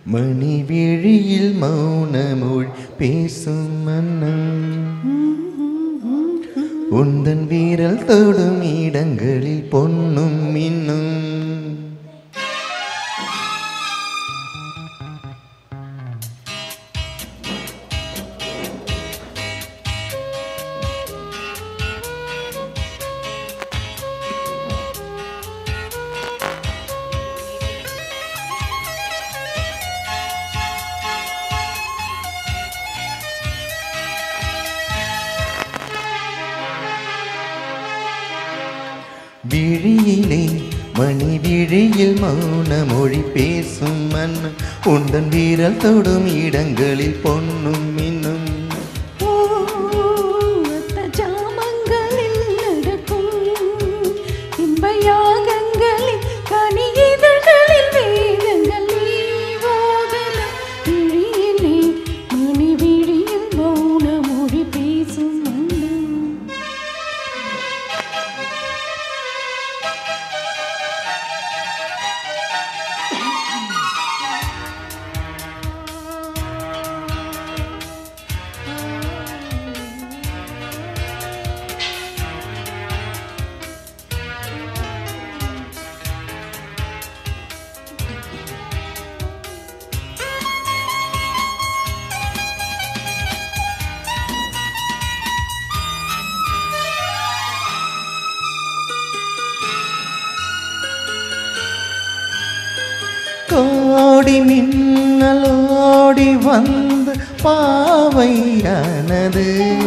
மணி விழியில் மௌன மொழி பேசும் மன்னன் உந்தன் வீரல் தொடும் இடங்களில் பொன்னும் மின்னும் விழியிலே மணி விழியில் மௌன மொழி பேசும் மன்னன் உந்தன் வீரல் தொடும் இடங்களில் பொன்னும் மின்னும் ஓத்த ஜாமங்களில் நடக்கும் இன்ப யாகங்களில் கனி இதழ்களில் வேதங்கள் நீ ஓதலாம் விழியிலே மணி விழியில் மௌன மொழி பேசும் மன்னன் கோடி மின்னலோடி வந்து பாவையானது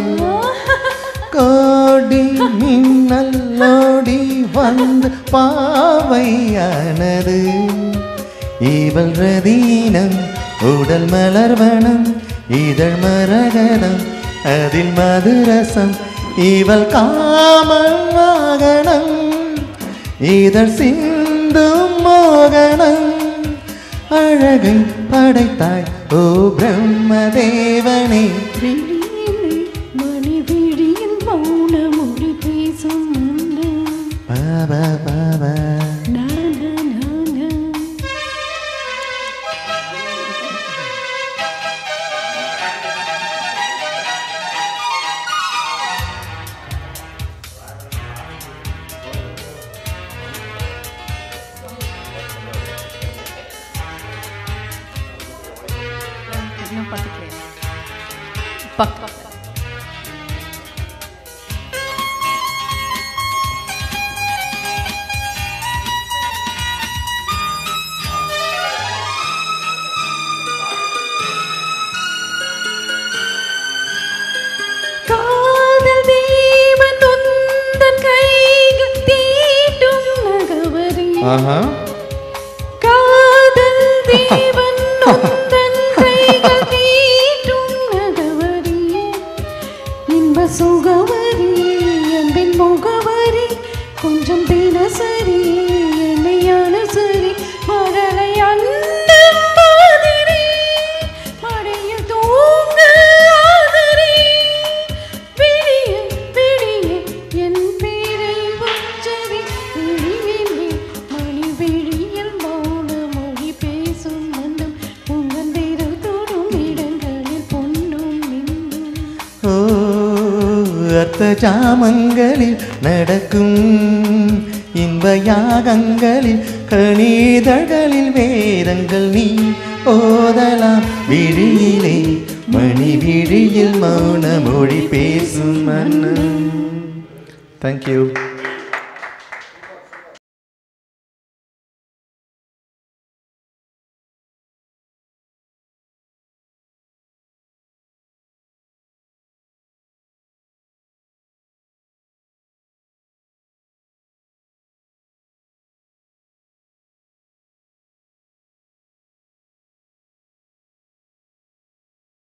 கோடி மின்னலோடி வந்து பாவையானது இவள் ரதீனம் உடல் மலர்வனம் இதழ் மரகதம் அதில் மதுரசம் இவள் காமல் வாகனம் இதழ் சிந்தும் மோகனம் அழகை படைத்தாய் ஓ பிரம்மதேவனே விழியிலே மணி விழியில் மௌன மொழி பேசும் மன்னன் பாபா பாபா நா, நா, நா, நா. இன்னும் பக்கத்துல பக்கம் காதல் தீபன் உந்தன் கைகள் தீட்டும் நகவரி ஆஹா காதல் தீபன் உந்தன் கைகள் தீட்டும் நகவரி இன்ப சுகவரி அன்பின் முகவரி கொஞ்சம் தினசரி என்னையான சரி மழலை அந்த மாதிரி மழையில் தூங்க ஆதரி விடிய விடிய என் பேரை உச்சரி விழியிலே மணி விழியில் மௌன மொழி பேசும் மன்னம் உங்கள் விரல் தொடும் இடங்களில் பொன்னும் மின்னும் ஓ அர்த்த ஜாமங்களில் நடக்கும் இன்ப யாகங்களில் கணிதழ்களில் வேதங்கள் நீ ஓதலாம் விழியிலே மணி விழியில் மௌன மொழி பேசும் மன்னன் தேங்க்யூ